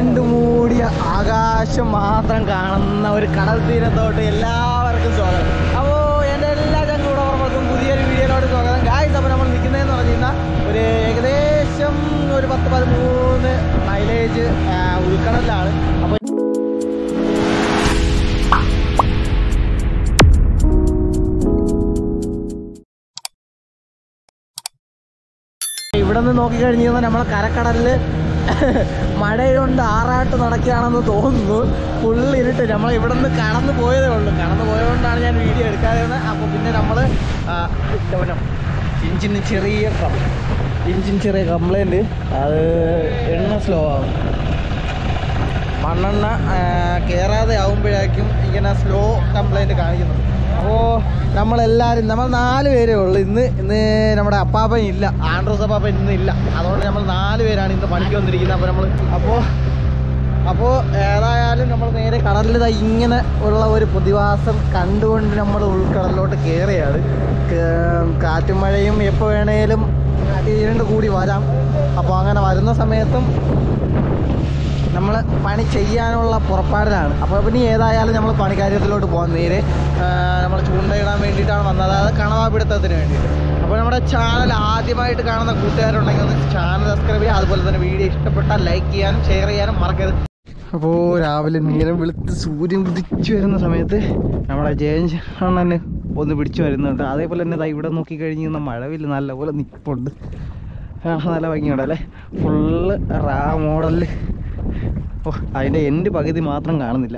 ഇരുണ്ട് മൂടിയ ആകാശം മാത്രം കാണുന്ന ഒരു കടൽ തീരത്തോട്ട് എല്ലാവർക്കും സ്വാഗതം അപ്പോൾ എൻ്റെ എല്ലാ ചങ്കൂടവർക്കും പുതിയൊരു വീഡിയോയിലോട്ട് സ്വാഗതം ഗായ്സ് അപ്പോൾ നമ്മൾ നിൽക്കുന്നതെന്ന് പറഞ്ഞു കഴിഞ്ഞാൽ ഒരു ഏകദേശം ഒരു പത്ത് പതിമൂന്ന് മൈലേജ് ഉൾക്കടലിലാണ് അപ്പോൾ ഇവിടെ നിന്ന് നോക്കിക്കഴിഞ്ഞ് കഴിഞ്ഞാൽ നമ്മളെ കരക്കടലിൽ മഴ കൊണ്ട് ആറാട്ട് നടക്കുകയാണെന്ന് തോന്നുന്നു ഫുള്ള് ഇരുട്ട് നമ്മൾ ഇവിടെ നിന്ന് കടന്നു പോയതേ ഉള്ളൂ കടന്നു പോയതുകൊണ്ടാണ് ഞാൻ വീഡിയോ എടുക്കാതിരുന്നത് അപ്പോൾ പിന്നെ നമ്മൾ ഇഞ്ചിന് ചെറിയ ഇഞ്ചിന് ചെറിയ കംപ്ലൈൻറ്റ് അത് എണ്ണ സ്ലോ ആവും മണ്ണെണ്ണ കയറാതെ ആകുമ്പോഴേക്കും ഇങ്ങനെ സ്ലോ കംപ്ലൈൻറ്റ് കാണിക്കുന്നു അപ്പോൾ നമ്മളെല്ലാവരും നമ്മൾ നാല് പേരേ ഉള്ളൂ ഇന്ന് ഇന്ന് നമ്മുടെ അപ്പാപ്പൻ ഇല്ല ആൻഡ്രോസ് അപ്പാപ്പൻ ഇന്ന് ഇല്ല അതുകൊണ്ട് നമ്മൾ നാല് പേരാണ് ഇന്ന് പണിക്ക് വന്നിരിക്കുന്നത് അപ്പോൾ നമ്മൾ അപ്പോൾ അപ്പോൾ ഏതായാലും നമ്മൾ നേരെ കടലിൽ ദാ ഇങ്ങനെ ഉള്ള ഒരു പ്രതിഭാസം കണ്ടുകൊണ്ട് നമ്മൾ ഉൾക്കടലിലോട്ട് കയറിയാണ് കേ- കാറ്റും മഴയും എപ്പോൾ വേണേലും ഇരുണ്ട് കൂടി വരാം അപ്പോൾ അങ്ങനെ വരുന്ന സമയത്തും നമ്മൾ പണി ചെയ്യാനുള്ള പുറപ്പാടിലാണ് അപ്പോൾ പിന്നെ ഏതായാലും നമ്മൾ പണിക്കാര്യത്തിലോട്ട് പോകാൻ നേരെ നമ്മൾ ചൂണ്ടയിടാൻ വേണ്ടിയിട്ടാണ് വന്നത് അതായത് കണവാപിടുത്തത്തിന് വേണ്ടിയിട്ട് അപ്പോൾ നമ്മുടെ ചാനൽ ആദ്യമായിട്ട് കാണുന്ന കൂട്ടുകാരുണ്ടെങ്കിൽ ഒന്ന് ചാനൽ സബ്സ്ക്രൈബ് ചെയ്യുക അതുപോലെ തന്നെ വീഡിയോ ഇഷ്ടപ്പെട്ടാൽ ലൈക്ക് ചെയ്യാനും ഷെയർ ചെയ്യാനും മറക്കരുത് അപ്പോൾ രാവിലെ നേരം വെളുത്ത് സൂര്യൻ ഉദിച്ചു വരുന്ന സമയത്ത് നമ്മുടെ ജയൻ അണ്ണന് ഒന്ന് പിടിച്ചു വരുന്നുണ്ട് അതേപോലെ തന്നെ ദാ ഇവിടെ നോക്കി കഴിഞ്ഞ് കഴിഞ്ഞാൽ മഴവില്ല നല്ലപോലെ നിൽപ്പുണ്ട് ആ, നല്ല ഭംഗിയുണ്ടല്ലേ ഫുള്ള് റാ മോഡലിൽ ഓ അതിൻ്റെ എൻ്റെ പകുതി മാത്രം കാണുന്നില്ല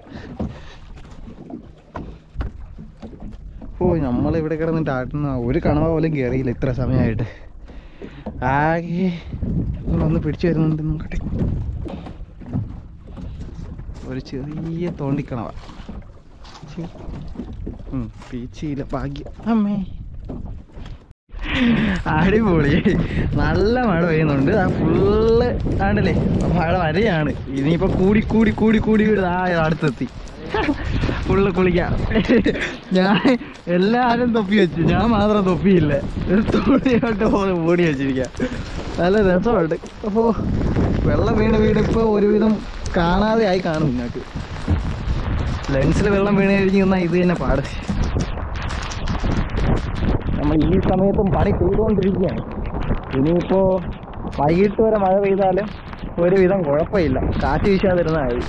ഓ നമ്മളിവിടെ കിടന്നിട്ട് ആട്ടുന്ന ഒരു കണവ പോലും കയറിയില്ല ഇത്ര സമയമായിട്ട് ആകെ ഒന്ന് പിടിച്ചു വരുന്നുണ്ട് നോക്കട്ടെ ഒരു ചെറിയ തോണ്ടിക്കണവ ഛി. ഉം, പീച്ചിയില്ല ഭാഗ്യം അമ്മേ അടിപൊളി നല്ല മഴ പെയ്യുന്നുണ്ട് ആ ഫുള്ള് ആണ്ടല്ലേ മഴ വരെയാണ് ഇനിയിപ്പോ കൂടി കൂടി കൂടി കൂടി വീട് ആ അടുത്തെത്തി ഫുള്ള് കുളിക്കാം ഞാൻ എല്ലാരും തൊപ്പി വെച്ചു ഞാൻ മാത്രം തൊപ്പിയില്ല ഒരു തുണിയോട്ട് ഓടി വെച്ചിരിക്കാം നല്ല രസമുണ്ട് അപ്പോ വെള്ളം വീണ വീട് ഇപ്പൊ ഒരുവിധം കാണാതെ ആയി കാണും നിങ്ങൾക്ക് ലെൻസിൽ വെള്ളം വീണ് കഴിഞ്ഞ് നിന്നാൽ ഇത് തന്നെ പാട് നമ്മൾ ഈ സമയത്തും പണി ചെയ്തുകൊണ്ടിരിക്കുകയാണ് ഇനിയിപ്പോൾ വൈകിട്ട് വരെ മഴ പെയ്താലും ഒരുവിധം കുഴപ്പമില്ല കാറ്റ് വീശാതിരുന്നാൽ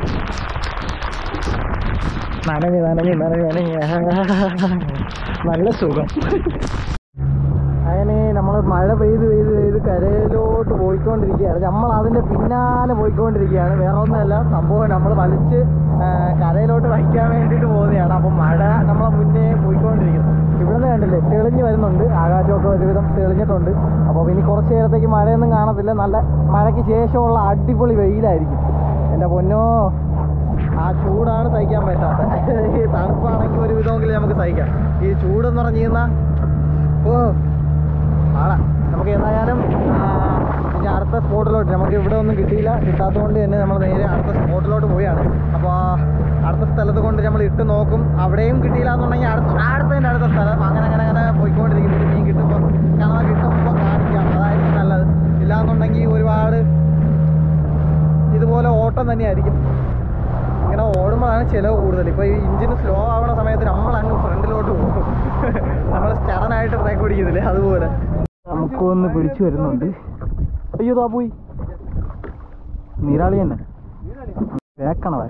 മതി നനഞ്ഞ് നനഞ്ഞ് നനഞ്ഞ് നനഞ്ഞ് നല്ല സുഖം അങ്ങനെ നമ്മൾ മഴ പെയ്ത് പെയ്ത് പെയ്ത് കരയിലോട്ട് പോയിക്കൊണ്ടിരിക്കുകയാണ് നമ്മൾ അതിൻ്റെ പിന്നാലെ പോയിക്കൊണ്ടിരിക്കുകയാണ് വേറെ ഒന്നുമല്ല സംഭവം നമ്മൾ വലിച്ച് ആ, കരയിലോട്ട് വയ്ക്കാൻ വേണ്ടിയിട്ട് പോകുന്നതാണ് അപ്പം മഴ നമ്മളെ മുന്നേ പോയിക്കൊണ്ടിരിക്കുന്നു ഇവിടുന്ന് കണ്ടില്ലേ തെളിഞ്ഞ് വരുന്നുണ്ട് ആകാശമൊക്കെ ഒരുവിധം തെളിഞ്ഞിട്ടുണ്ട് അപ്പോൾ ഇനി കുറച്ച് നേരത്തേക്ക് മഴയൊന്നും കാണത്തില്ല നല്ല മഴയ്ക്ക് ശേഷമുള്ള അടിപൊളി വെയിലായിരിക്കും എൻ്റെ പൊന്നോ ആ ചൂടാണ് സഹിക്കാൻ പറ്റാത്ത ഈ തണുപ്പാണെങ്കിൽ ഒരു വിധമെങ്കിലും നമുക്ക് സഹിക്കാം ഈ ചൂടെന്ന് പറഞ്ഞു കഴിഞ്ഞാൽ ഓ ആളാ നമുക്ക് എന്തായാലും ആ, ഇനി അടുത്ത സ്പോട്ടിലോട്ട് നമുക്ക് ഇവിടെ ഒന്നും കിട്ടിയില്ല കിട്ടാത്തത് കൊണ്ട് തന്നെ നമ്മൾ നേരെ അടുത്ത സ്പോട്ടിലോട്ട് പോവുകയാണ് അപ്പോൾ അടുത്ത സ്ഥലത്ത് കൊണ്ട് നമ്മൾ ഇട്ട് നോക്കും അവിടെയും കിട്ടിയില്ല എന്നുണ്ടെങ്കിൽ അടുത്ത അടുത്തതിൻ്റെ അടുത്ത സ്ഥലം അങ്ങനെ അങ്ങനെ അങ്ങനെ പോയിക്കൊണ്ടിരിക്കുന്നു ഒരു മീൻ കിട്ടുമ്പോൾ കണവ കിട്ടുമ്പോൾ കാണിക്കാം അതായിരിക്കും നല്ലത് ഇല്ലാന്നുണ്ടെങ്കിൽ ഒരുപാട് ഇതുപോലെ ഓട്ടം തന്നെയായിരിക്കും ഇങ്ങനെ ഓടുമ്പോഴാണ് ചിലവ് കൂടുതൽ ഇപ്പോൾ ഈ ഇഞ്ചിന് സ്ലോ ആവുന്ന സമയത്ത് നമ്മൾ അങ്ങ് ഫ്രണ്ടിലോട്ട് പോകും നമ്മൾ സ്റ്റഡനായിട്ട് ബ്രേക്ക് പിടിക്കുന്നില്ലേ അതുപോലെ നമുക്കൊന്ന് പിടിച്ചു വരുന്നുണ്ട് അയ്യോ താ പോയി നീരാളി തന്നെ വേക്കണവേ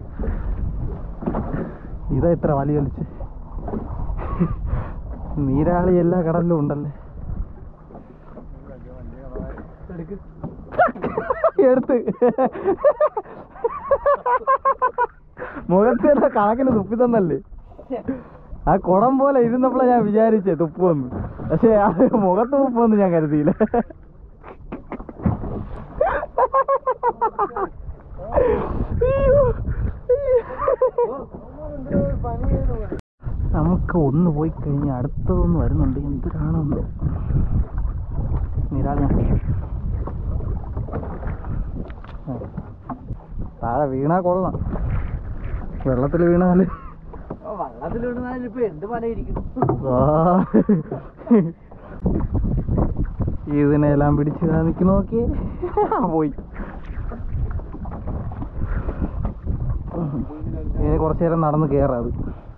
ഇതാ ഇത്ര വലി വലിച്ച് നീരാളി എല്ലാ കടലിലും ഉണ്ടല്ലേ എടുത്ത് മുഖത്ത് തന്നെ കണക്കിന് തുപ്പി തന്നല്ലേ ആ കുടം പോലെ ഇരുന്നപ്പോഴാ ഞാൻ വിചാരിച്ചേ തുപ്പുമെന്ന് പക്ഷെ അത് മുഖത്ത് തുപ്പുമെന്ന് ഞാൻ കരുതിയില്ല നമുക്ക് ഒന്ന് പോയി കഴിഞ്ഞാൽ അടുത്തതൊന്ന് വരുന്നുണ്ട് എന്തിനാണെന്നോ നിരാള താഴെ വീണാ കൊള്ളണം വെള്ളത്തിൽ വീണാല് വള്ളത്തിലിടുന്നതിന് ഇപ്പൊ എന്ത് പലയിരിക്കും ആ. ഇതിനെല്ലാം പിടിച്ച് നിൽക്കി നോക്കിയേ പോയി ഇനി കുറച്ചു നേരം നടന്ന് കയറാം അത്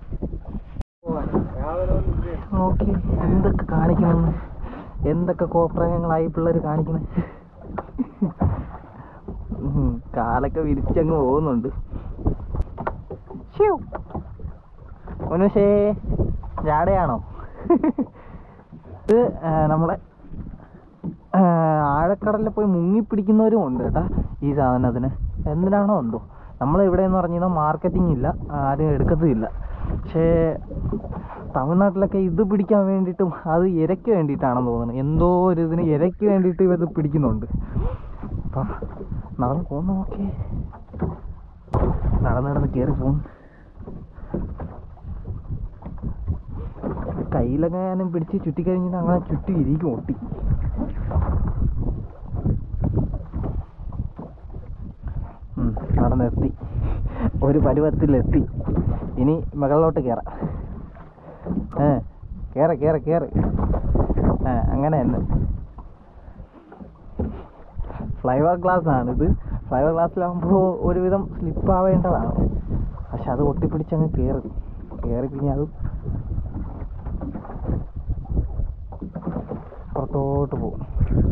നോക്കി എന്തൊക്കെ കാണിക്കണമെന്ന് എന്തൊക്കെ കോപ്രായങ്ങളായി പിള്ളേർ കാണിക്കണേ ഉം, കാലൊക്കെ വിരിച്ചങ്ങ് പോകുന്നുണ്ട് ശ്ശോ. മനുഷ്യേ ജാടയാണോ ഇത് ആ, നമ്മളെ ആ, ആഴക്കടലിൽ പോയി മുങ്ങിപ്പിടിക്കുന്നവരും ഉണ്ട് കേട്ടാ ഈ സാധനത്തിന് എന്തിനാണോ എന്തോ നമ്മളിവിടെ എന്ന് പറഞ്ഞു കഴിഞ്ഞാൽ മാർക്കറ്റിംഗ് ഇല്ല ആരും എടുക്കത്തുമില്ല പക്ഷേ തമിഴ്നാട്ടിലൊക്കെ ഇത് പിടിക്കാൻ വേണ്ടിയിട്ടും അത് ഇരയ്ക്ക് വേണ്ടിയിട്ടാണെന്ന് തോന്നുന്നു എന്തോ ഒരു ഇതിന് ഇരയ്ക്ക് വേണ്ടിയിട്ട് ഇവത് പിടിക്കുന്നുണ്ട് അപ്പം നടന്ന് പോന്ന് നോക്കി നടന്ന് നടന്ന് കയറി പോകുന്നു കയ്യിലെങ്ങാനും പിടിച്ച് ചുറ്റിക്കഴിഞ്ഞിട്ട് അങ്ങനെ ചുറ്റി ഇരിക്കും ഒട്ടി ഉം, നടന്നെത്തി ഒരു പരുവത്തിലെത്തി ഇനി മുകളിലോട്ട് കയറാം ഏ കയറ കയറ കയറ ഏ അങ്ങനെ തന്നെ ഫ്ലൈവർ ഗ്ലാസ് ആണിത് ഫ്ലൈവർ ഗ്ലാസ്സിലാകുമ്പോൾ ഒരുവിധം സ്ലിപ്പ് ആവേണ്ടതാണ് പക്ഷെ അത് ഒട്ടിപ്പിടിച്ചങ്ങ് കയറി കയറി പിന്നെ അത് പുറത്തോട്ട് പോകും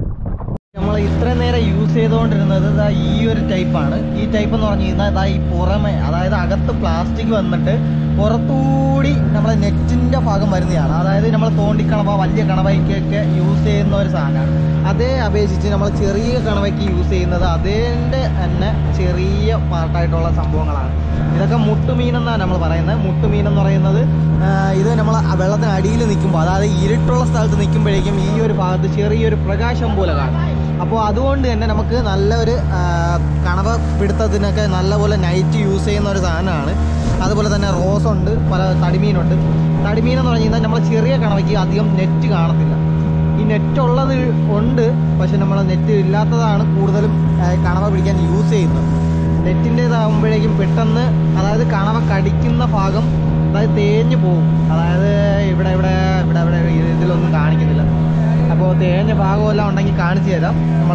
നമ്മൾ ഇത്രയും നേരം യൂസ് ചെയ്തുകൊണ്ടിരുന്നത് ദാ ഈ ഒരു ടൈപ്പാണ് ഈ ടൈപ്പ് എന്ന് പറഞ്ഞു കഴിഞ്ഞാൽ ദാ ഈ പുറമെ അതായത് അകത്ത് പ്ലാസ്റ്റിക് വന്നിട്ട് പുറത്തുകൂടി നമ്മളെ നെറ്റിന്റെ ഭാഗം വരുന്നതാണ് അതായത് നമ്മൾ തോണ്ടിക്കണവ വലിയ കണവയ്ക്കൊക്കെ യൂസ് ചെയ്യുന്ന ഒരു സാധനമാണ് അതേ അപേക്ഷിച്ച് നമ്മൾ ചെറിയ കണവയ്ക്ക് യൂസ് ചെയ്യുന്നത് അതിൻ്റെ തന്നെ ചെറിയ പാർട്ടായിട്ടുള്ള സംഭവങ്ങളാണ് ഇതൊക്കെ മുട്ടുമീൻ എന്നാണ് നമ്മൾ പറയുന്നത് മുട്ടുമീൻ എന്ന് പറയുന്നത് ആ, ഇത് നമ്മൾ വെള്ളത്തിന് അടിയിൽ നിൽക്കുമ്പോൾ അതായത് ഇരുട്ടുള്ള സ്ഥലത്ത് നിൽക്കുമ്പോഴേക്കും ഈ ഒരു ഭാഗത്ത് ചെറിയൊരു പ്രകാശം പോലെ കാണും അപ്പോൾ അതുകൊണ്ട് തന്നെ നമുക്ക് നല്ലൊരു ആ, കണവ പിടുത്തത്തിനൊക്കെ നല്ലപോലെ നൈറ്റ് യൂസ് ചെയ്യുന്ന ഒരു സാധനമാണ് അതുപോലെ തന്നെ റോസ് ഉണ്ട് പല തടിമീനുണ്ട് തടിമീൻ എന്ന് പറഞ്ഞു കഴിഞ്ഞാൽ നമ്മൾ ചെറിയ കണവയ്ക്ക് അധികം നെറ്റ് കാണത്തില്ല ഈ നെറ്റ് ഉള്ളത് ഉണ്ട് പക്ഷെ നമ്മൾ നെറ്റ് ഇല്ലാത്തതാണ് കൂടുതലും ആ, കണവ പിടിക്കാൻ യൂസ് ചെയ്യുന്നത് നെറ്റിൻ്റെതാകുമ്പോഴേക്കും പെട്ടെന്ന് അതായത് കണവ കടിക്കുന്ന ഭാഗം അതായത് തേഞ്ഞ് പോകും അതായത് ഇവിടെ ഇവിടെ ഇവിടെ ഇവിടെ ഇതിലൊന്നും കാണിക്കുന്നില്ല അപ്പോൾ തേഞ്ഞ ഭാഗമെല്ലാം ഉണ്ടെങ്കിൽ കാണിച്ചു തരാം നമ്മൾ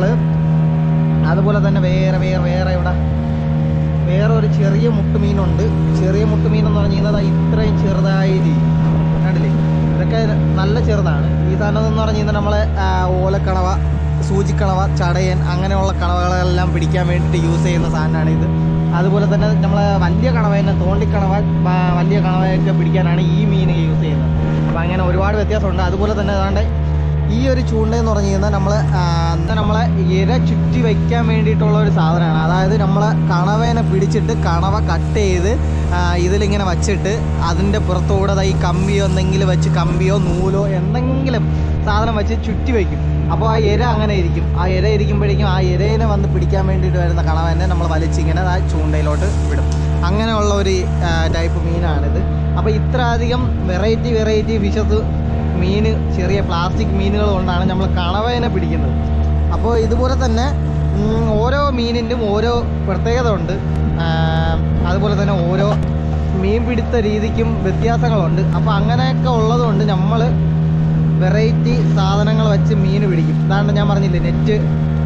അതുപോലെ തന്നെ വേറെ വേറെ വേറെ ഇവിടെ വേറെ ഒരു ചെറിയ മുട്ടുമീനുണ്ട് ചെറിയ മുട്ടുമീൻ എന്ന് പറഞ്ഞു കഴിഞ്ഞാൽ ദാ ഇത്രയും ചെറുതായി ഇരിക്കും. കണ്ടില്ലേ ഇതൊക്കെ നല്ല ചെറുതാണ് ഈ സാധനം എന്ന് പറഞ്ഞു കഴിഞ്ഞാൽ നമ്മളെ ആ, ഓലക്കണവ സൂചിക്കണവ ചടയൻ അങ്ങനെയുള്ള കണവകളെല്ലാം പിടിക്കാൻ വേണ്ടിയിട്ട് യൂസ് ചെയ്യുന്ന സാധനമാണ് ഇത് അതുപോലെ തന്നെ നമ്മളെ വലിയ കണവേനെ തോണ്ടിക്കണവ ആ, വലിയ കണവയൊക്കെ പിടിക്കാനാണ് ഈ മീൻ യൂസ് ചെയ്യുന്നത് അപ്പം അങ്ങനെ ഒരുപാട് വ്യത്യാസമുണ്ട് അതുപോലെ തന്നെ ഏതാണ്ട് ഈ ഒരു ചൂണ്ട എന്ന് പറഞ്ഞു കഴിഞ്ഞാൽ നമ്മൾ നമ്മളെ ഇര ചുറ്റി വയ്ക്കാൻ വേണ്ടിയിട്ടുള്ള ഒരു സാധനമാണ് അതായത് നമ്മളെ കണവേനെ പിടിച്ചിട്ട് കണവ കട്ട് ചെയ്ത് ആ, ഇതിലിങ്ങനെ വച്ചിട്ട് അതിൻ്റെ പുറത്തുകൂടെ ദാ ഈ കമ്പിയോ എന്തെങ്കിലും വെച്ച് കമ്പിയോ നൂലോ എന്തെങ്കിലും സാധനം വെച്ച് ചുറ്റി വയ്ക്കും അപ്പോൾ ആ ഇര അങ്ങനെ ഇരിക്കും ആ ഇര ഇരിക്കുമ്പോഴേക്കും ആ ഇരേനെ വന്ന് പിടിക്കാൻ വേണ്ടിയിട്ട് വരുന്ന കണവനെ നമ്മൾ വലിച്ചിങ്ങനെ ആ ചൂണ്ടയിലോട്ട് വിടും അങ്ങനെയുള്ള ഒരു ടൈപ്പ് മീനാണിത് അപ്പോൾ ഇത്ര അധികം വെറൈറ്റി വെറൈറ്റി ഫിഷസ് മീൻ ചെറിയ പ്ലാസ്റ്റിക് മീനുകൾ കൊണ്ടാണ് നമ്മൾ കണവേനെ പിടിക്കുന്നത് അപ്പോൾ ഇതുപോലെ തന്നെ ഉം, ഓരോ മീനിൻ്റെയും ഓരോ പ്രത്യേകത ഉണ്ട് ആ, അതുപോലെ തന്നെ ഓരോ മീൻ പിടുത്ത രീതിക്കും വ്യത്യാസങ്ങളുണ്ട് അപ്പോൾ അങ്ങനെയൊക്കെ ഉള്ളതുകൊണ്ട് നമ്മൾ വെറൈറ്റി സാധനങ്ങൾ വെച്ച് മീൻ പിടിക്കും അതാണ്ട് ഞാൻ പറഞ്ഞില്ലേ നെറ്റ്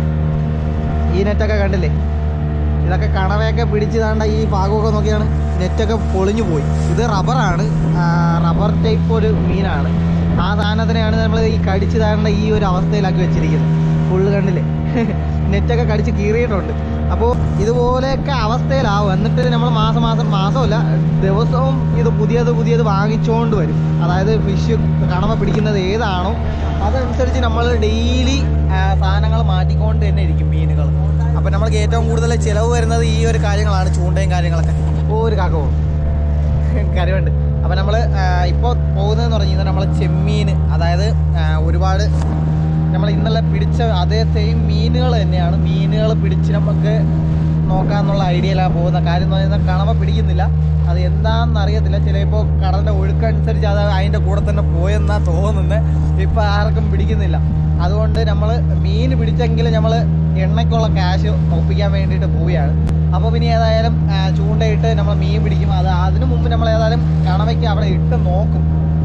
ഈ നെറ്റൊക്കെ കണ്ടില്ലേ ഇതൊക്കെ കണവയൊക്കെ പിടിച്ച് താണ്ട ഈ ഭാഗമൊക്കെ നോക്കിയാണ് നെറ്റൊക്കെ പൊളിഞ്ഞു പോയി ഇത് റബ്ബറാണ് റബ്ബർ ടൈപ്പ് ഒരു മീനാണ് ആ സാധനത്തിനെയാണ് നമ്മൾ ഈ കടിച്ച് താണ്ട ഈ ഒരു അവസ്ഥയിലാക്കി വെച്ചിരിക്കുന്നത് ഫുള്ള് കണ്ടില്ലേ നെറ്റൊക്കെ കടിച്ച് കീറിയിട്ടുണ്ട് അപ്പോൾ ഇതുപോലെയൊക്കെ അവസ്ഥയിലാവും എന്നിട്ട് നമ്മൾ മാസം മാസം മാസമല്ല ദിവസവും ഇത് പുതിയത് പുതിയത് വാങ്ങിച്ചുകൊണ്ട് വരും അതായത് ഫിഷ് കണവ പിടിക്കുന്നത് ഏതാണോ അതനുസരിച്ച് നമ്മൾ ഡെയിലി സാധനങ്ങൾ മാറ്റിക്കൊണ്ട് തന്നെ ഇരിക്കും മീനുകൾ അപ്പം നമ്മൾക്ക് ഏറ്റവും കൂടുതൽ ചിലവ് വരുന്നത് ഈ ഒരു കാര്യങ്ങളാണ് ചൂണ്ടയും കാര്യങ്ങളൊക്കെ ഓ ഒരു കാക്ക പോകും കരുവുണ്ട് അപ്പം നമ്മൾ ഇപ്പോൾ പോകുന്നതെന്ന് പറഞ്ഞു കഴിഞ്ഞാൽ നമ്മൾ ചെമ്മീൻ അതായത് ആ, ഒരുപാട് നമ്മൾ ഇന്നലെ പിടിച്ച അതേ സെയിം മീനുകൾ തന്നെയാണ് മീനുകൾ പിടിച്ച് നമുക്ക് നോക്കാന്നുള്ള ഐഡിയയിലാണ് പോകുന്ന കാര്യം എന്ന് പറയുന്നത് കണവ പിടിക്കുന്നില്ല അത് എന്താണെന്ന് അറിയത്തില്ല ചിലപ്പോൾ കടലിൻ്റെ ഒഴുക്കനുസരിച്ച് അത് അതിൻ്റെ കൂടെ തന്നെ പോയെന്നാ തോന്നുന്നത് ഇപ്പം ആർക്കും പിടിക്കുന്നില്ല അതുകൊണ്ട് നമ്മൾ മീൻ പിടിച്ചെങ്കിലും നമ്മൾ എണ്ണയ്ക്കുള്ള ക്യാഷ് ഒപ്പിക്കാൻ വേണ്ടിയിട്ട് പോവുകയാണ് അപ്പോൾ പിന്നെ ഏതായാലും ആ, ചൂണ്ടയിട്ട് നമ്മൾ മീൻ പിടിക്കും അത് അതിനു മുമ്പ് നമ്മൾ ഏതായാലും കണവയ്ക്ക് അവിടെ ഇട്ട് നോക്കും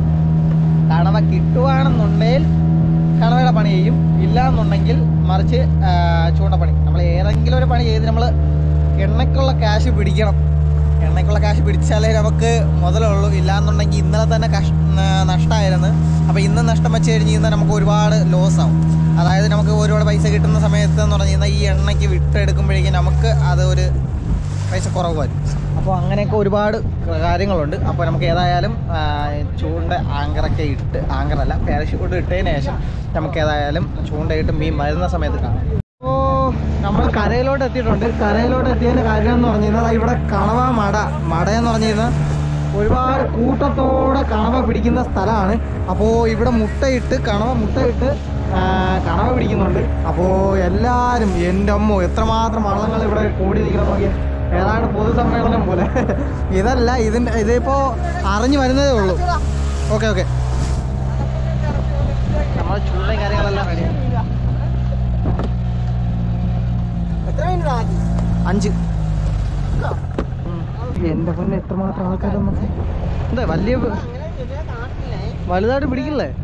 കണവ കിട്ടുവാണെന്നുണ്ടെങ്കിൽ കണവയുടെ പണി ചെയ്യും ഇല്ല എന്നുണ്ടെങ്കിൽ മറിച്ച് ആ, ചൂണ്ടപ്പണി നമ്മൾ ഏതെങ്കിലും ഒരു പണി ചെയ്ത് നമ്മൾ എണ്ണയ്ക്കുള്ള ക്യാഷ് പിടിക്കണം എണ്ണയ്ക്കുള്ള കാശ് പിടിച്ചാലേ നമുക്ക് മുതലുള്ളൂ ഇല്ലാന്നുണ്ടെങ്കിൽ ഇന്നലെ തന്നെ കഷ് നഷ്ടമായിരുന്നു അപ്പോൾ ഇന്ന് നഷ്ടം വെച്ച് കഴിഞ്ഞ് കഴിഞ്ഞാൽ നമുക്ക് ഒരുപാട് ലോസ് ആവും അതായത് നമുക്ക് ഒരുപാട് പൈസ കിട്ടുന്ന സമയത്ത് എന്ന് പറഞ്ഞു കഴിഞ്ഞാൽ ഈ എണ്ണയ്ക്ക് വിട്ടെടുക്കുമ്പോഴേക്കും നമുക്ക് അത് ഒരു പൈസ കുറവ് വരും അപ്പോൾ അങ്ങനെയൊക്കെ ഒരുപാട് കാര്യങ്ങളുണ്ട് അപ്പോൾ നമുക്ക് ഏതായാലും ആ, ചൂണ്ട ആങ്കറൊക്കെ ഇട്ട് ആങ്കറല്ല പാരഷൂട്ട് ഇട്ടതിന് ശേഷം നമുക്ക് ഏതായാലും ചൂണ്ടയിട്ട് മീൻ വരുന്ന സമയത്ത് കാണാം അപ്പോൾ നമ്മൾ കരയിലോട്ട് എത്തിയിട്ടുണ്ട് കരയിലോട്ട് എത്തിയതിൻ്റെ കാര്യം എന്ന് പറഞ്ഞു കഴിഞ്ഞാൽ ഇവിടെ കണവ മട മട എന്ന് പറഞ്ഞു കഴിഞ്ഞാൽ ഒരുപാട് കൂട്ടത്തോടെ കണവ പിടിക്കുന്ന സ്ഥലമാണ് അപ്പോൾ ഇവിടെ മുട്ടയിട്ട് കണവ മുട്ടയിട്ട് ആ, കണവ പിടിക്കുന്നുണ്ട് അപ്പോൾ എല്ലാവരും എൻ്റെ അമ്മോ എത്രമാത്രം വള്ളങ്ങൾ ഇവിടെ കൂടി നിൽക്കണം നോക്കി ഏതാണ്ട് പൊതുസമ്മേളനം പോലെ ഇതല്ല ഇതിൻ്റെ ഇതിപ്പോൾ അറിഞ്ഞു വരുന്നതേ ഉള്ളൂ ഓക്കെ ഓക്കെ നമ്മൾ ചൂടയും കാര്യങ്ങളെല്ലാം റെഡിയാണ് അഞ്ച് ഉം. എന്റെ പൊന്നെ എത്രമാത്രം ആൾക്കാരൊന്നും എന്താ വലിയ വലുതായിട്ട് പിടിക്കില്ലേ